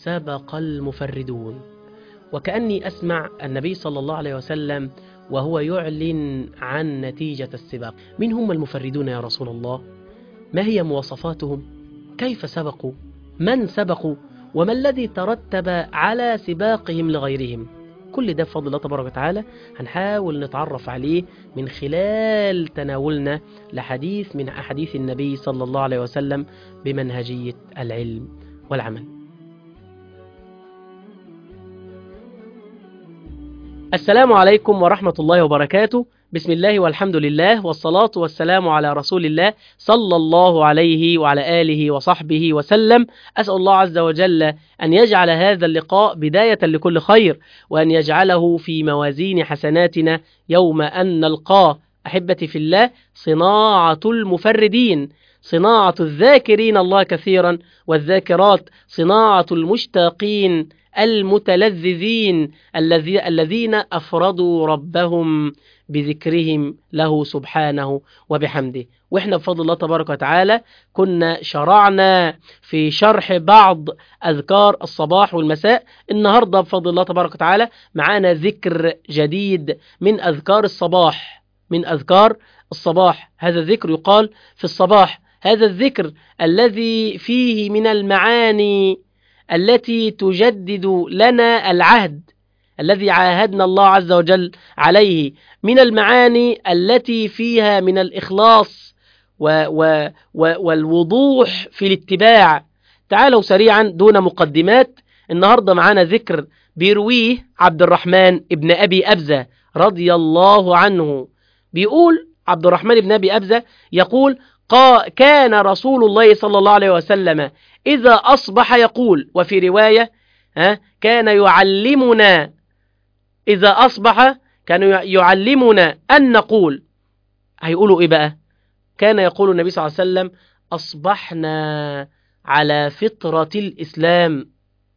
سبق المفردون وكأني أسمع النبي صلى الله عليه وسلم وهو يعلن عن نتيجة السباق من هم المفردون يا رسول الله؟ ما هي مواصفاتهم؟ كيف سبقوا؟ من سبقوا؟ وما الذي ترتب على سباقهم لغيرهم؟ كل ده بفضل الله تبارك وتعالى هنحاول نتعرف عليه من خلال تناولنا لحديث من أحاديث النبي صلى الله عليه وسلم بمنهجية العلم والعمل السلام عليكم ورحمة الله وبركاته بسم الله والحمد لله والصلاة والسلام على رسول الله صلى الله عليه وعلى آله وصحبه وسلم أسأل الله عز وجل أن يجعل هذا اللقاء بداية لكل خير وأن يجعله في موازين حسناتنا يوم أن نلقاه أحبتي في الله صناعة المفردين صناعة الذاكرين الله كثيرا والذاكرات صناعة المشتاقين المتلذذين الذين أفردوا ربهم بذكرهم له سبحانه وبحمده واحنا بفضل الله تبارك وتعالى كنا شرعنا في شرح بعض أذكار الصباح والمساء النهاردة بفضل الله تبارك وتعالى معانا ذكر جديد من أذكار الصباح من أذكار الصباح هذا الذكر يقال في الصباح هذا الذكر الذي فيه من المعاني التي تجدد لنا العهد الذي عاهدنا الله عز وجل عليه من المعاني التي فيها من الإخلاص و و و والوضوح في الاتباع تعالوا سريعا دون مقدمات النهاردة معنا ذكر بيرويه عبد الرحمن ابن أبي أبزة رضي الله عنه بيقول عبد الرحمن ابن أبي أبزة يقول كان رسول الله صلى الله عليه وسلم إذا أصبح يقول وفي رواية ها كان يعلمنا إذا أصبح كان يعلمنا أن نقول هيقولوا إيه بقى كان يقول النبي صلى الله عليه وسلم أصبحنا على فطرة الإسلام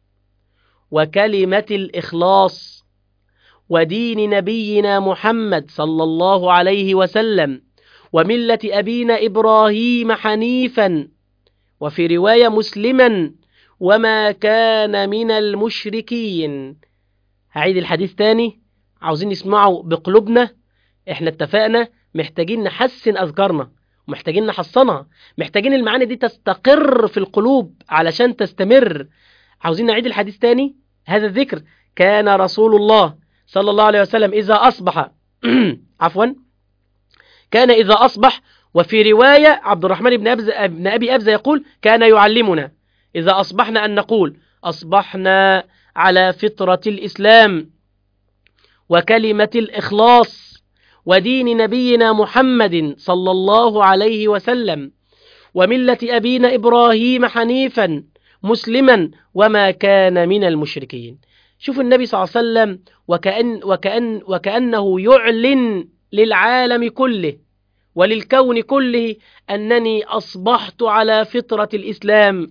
وكلمة الإخلاص ودين نبينا محمد صلى الله عليه وسلم وملة أبينا إبراهيم حنيفا وفي رواية مسلما وما كان من المشركين هعيد الحديث تاني عاوزين نسمعه بقلوبنا احنا اتفقنا محتاجين نحسن أذكارنا ومحتاجين نحصنها محتاجين المعاني دي تستقر في القلوب علشان تستمر عاوزين نعيد الحديث تاني هذا الذكر كان رسول الله صلى الله عليه وسلم إذا أصبح عفوا كان إذا أصبح وفي رواية عبد الرحمن بن, أبز... بن أبي أبزة يقول كان يعلمنا إذا أصبحنا أن نقول أصبحنا على فطرة الإسلام وكلمة الإخلاص ودين نبينا محمد صلى الله عليه وسلم وملة أبينا إبراهيم حنيفا مسلما وما كان من المشركين شوف النبي صلى الله عليه وسلم وكأن وكأن وكأنه يعلن للعالم كله وللكون كله أنني أصبحت على فطرة الإسلام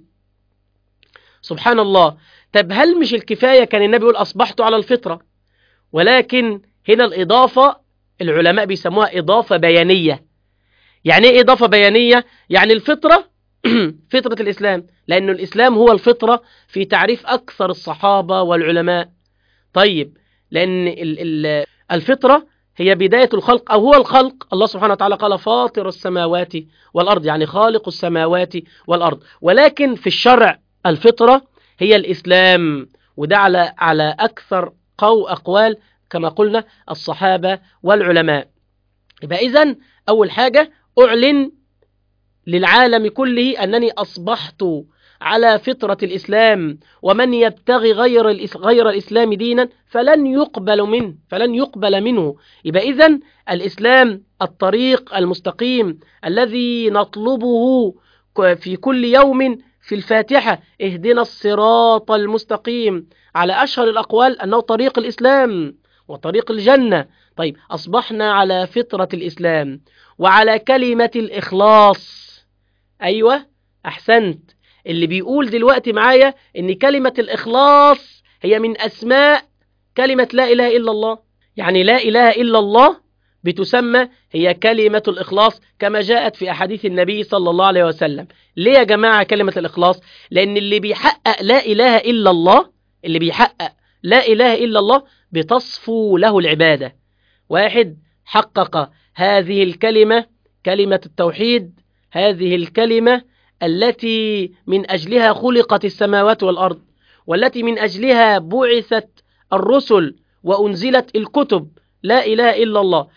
سبحان الله طب هل مش الكفاية كان النبي يقول أصبحت على الفطرة ولكن هنا الإضافة العلماء بيسموها إضافة بيانية يعني إيه إضافة بيانية؟ يعني الفطرة فطرة الإسلام لأن الإسلام هو الفطرة في تعريف أكثر الصحابة والعلماء طيب لأن الفطرة هي بداية الخلق أو هو الخلق الله سبحانه وتعالى قال فاطر السماوات والأرض يعني خالق السماوات والأرض ولكن في الشرع الفطرة هي الإسلام وده على على أكثر قو أقوال كما قلنا الصحابة والعلماء يبقى إذن أول حاجة أعلن للعالم كله أنني أصبحت على فطرة الإسلام ومن يبتغي غير غير الإسلام دينا فلن يقبل منه فلن يقبل منه يبقى إذن الإسلام الطريق المستقيم الذي نطلبه في كل يوم في الفاتحة اهدنا الصراط المستقيم على أشهر الأقوال أنه طريق الإسلام وطريق الجنة طيب أصبحنا على فطرة الإسلام وعلى كلمة الإخلاص أيوة أحسنت اللي بيقول دلوقتي معايا ان كلمة الإخلاص هي من أسماء كلمة لا إله إلا الله يعني لا إله إلا الله بتسمى هي كلمة الإخلاص كما جاءت في أحاديث النبي صلى الله عليه وسلم ليه يا جماعة كلمة الإخلاص لأن اللي بيحقق لا إله إلا الله اللي بيحقق لا إله إلا الله بتصفو له العبادة واحد حقق هذه الكلمة كلمة التوحيد هذه الكلمة التي من أجلها خلقت السماوات والأرض والتي من أجلها بعثت الرسل وأنزلت الكتب لا إله إلا الله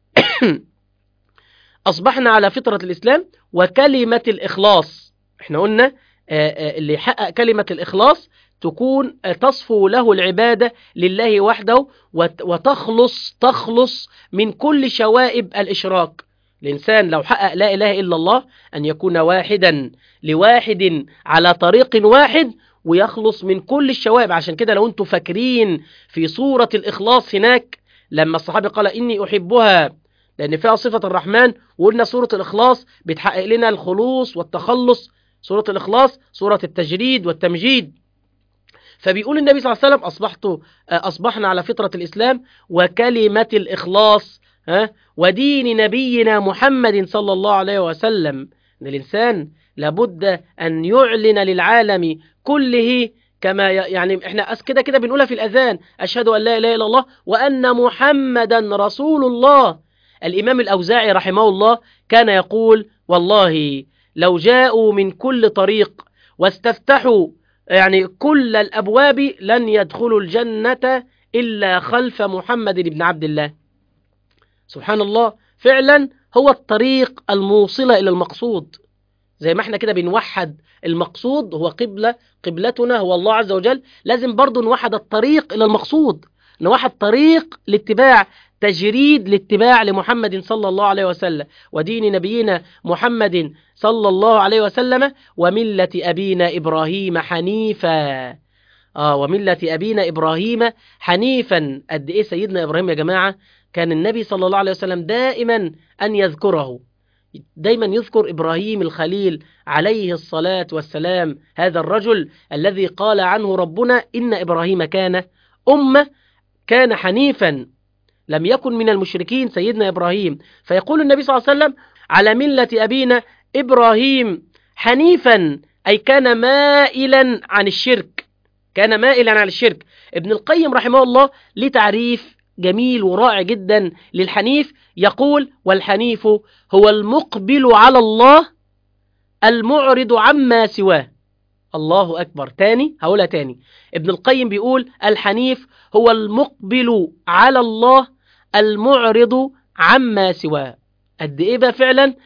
أصبحنا على فطرة الإسلام وكلمة الإخلاص احنا قلنا اللي يحقق كلمة الإخلاص تكون تصفو له العبادة لله وحده وتخلص تخلص من كل شوائب الإشراك الإنسان لو حقق لا إله إلا الله أن يكون واحدا لواحد على طريق واحد ويخلص من كل الشوائب عشان كده لو انتم فاكرين في سورة الإخلاص هناك لما الصحابي قال إني أحبها لأن فيها صفة الرحمن وقلنا سورة الإخلاص بتحقق لنا الخلوص والتخلص سورة الإخلاص سورة التجريد والتمجيد فبيقول النبي صلى الله عليه وسلم أصبحت أصبحنا على فطرة الإسلام وكلمة الإخلاص ها ودين نبينا محمد صلى الله عليه وسلم أن الإنسان لابد أن يعلن للعالم كله كما يعني احنا كده كده بنقولها في الأذان أشهد أن لا إله إلا الله وأن محمدا رسول الله الإمام الأوزاعي رحمه الله كان يقول والله لو جاءوا من كل طريق واستفتحوا يعني كل الأبواب لن يدخلوا الجنة إلا خلف محمد بن عبد الله سبحان الله فعلا هو الطريق الموصلة إلى المقصود زي ما احنا كده بنوحد المقصود هو قبلة قبلتنا هو الله عز وجل لازم برضو نوحد الطريق إلى المقصود نوحد طريق لاتباع تجريد لاتباع لمحمد صلى الله عليه وسلم ودين نبينا محمد صلى الله عليه وسلم وملة أبينا إبراهيم حنيفا آه وملة أبينا إبراهيم حنيفا قد إيه سيدنا إبراهيم يا جماعة كان النبي صلى الله عليه وسلم دائما أن يذكره دايما يذكر إبراهيم الخليل عليه الصلاة والسلام هذا الرجل الذي قال عنه ربنا إن إبراهيم كان أمة كان حنيفا لم يكن من المشركين سيدنا إبراهيم فيقول النبي صلى الله عليه وسلم على ملة أبينا إبراهيم حنيفا أي كان مائلا عن الشرك كان مائلا عن الشرك ابن القيم رحمه الله لتعريف جميل ورائع جدا للحنيف يقول والحنيف هو المقبل على الله المعرض عما سواه الله أكبر تاني هقولها تاني ابن القيم بيقول الحنيف هو المقبل على الله المعرض عما سواه قد ايه بقى فعلا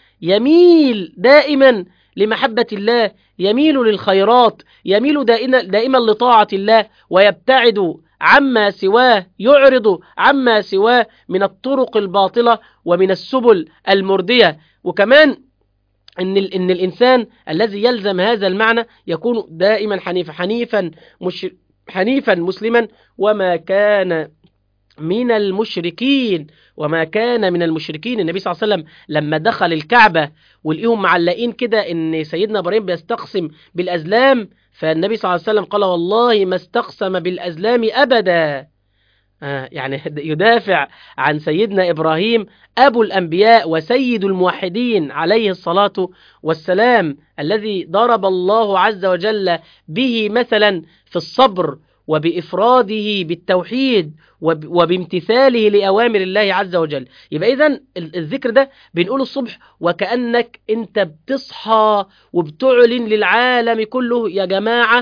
يميل دائما لمحبة الله يميل للخيرات يميل دائما, دائما لطاعة الله ويبتعد عما سواه يعرض عما سواه من الطرق الباطلة ومن السبل المردية وكمان إن, إن الإنسان الذي يلزم هذا المعنى يكون دائما حنيفا حنيفا مش حنيفا مسلما وما كان من المشركين وما كان من المشركين النبي صلى الله عليه وسلم لما دخل الكعبة ولقيهم معلقين كده ان سيدنا ابراهيم بيستقسم بالازلام فالنبي صلى الله عليه وسلم قال والله ما استقسم بالازلام ابدا آه يعني يدافع عن سيدنا إبراهيم أبو الأنبياء وسيد الموحدين عليه الصلاة والسلام الذي ضرب الله عز وجل به مثلا في الصبر وبإفراده بالتوحيد وبامتثاله لأوامر الله عز وجل يبقى إذن الذكر ده بنقوله الصبح وكأنك أنت بتصحى وبتعلن للعالم كله يا جماعة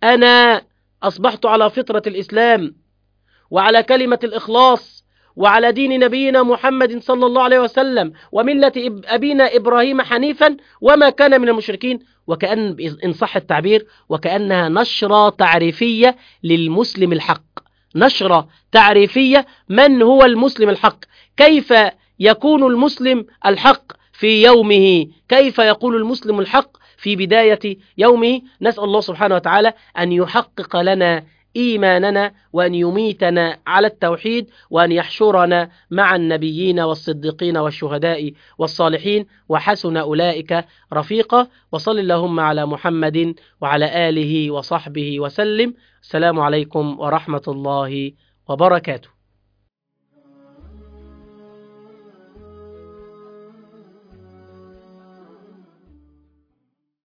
أنا أصبحت على فطرة الإسلام وعلى كلمة الإخلاص وعلى دين نبينا محمد صلى الله عليه وسلم وملة أبينا إبراهيم حنيفا وما كان من المشركين وكأن إن صح التعبير وكأنها نشرة تعريفية للمسلم الحق نشرة تعريفية من هو المسلم الحق كيف يكون المسلم الحق في يومه كيف يقول المسلم الحق في بداية يومه نسأل الله سبحانه وتعالى أن يحقق لنا إيماننا وأن يميتنا على التوحيد وأن يحشرنا مع النبيين والصديقين والشهداء والصالحين وحسن أولئك رفيقا وصل اللهم على محمد وعلى آله وصحبه وسلم السلام عليكم ورحمة الله وبركاته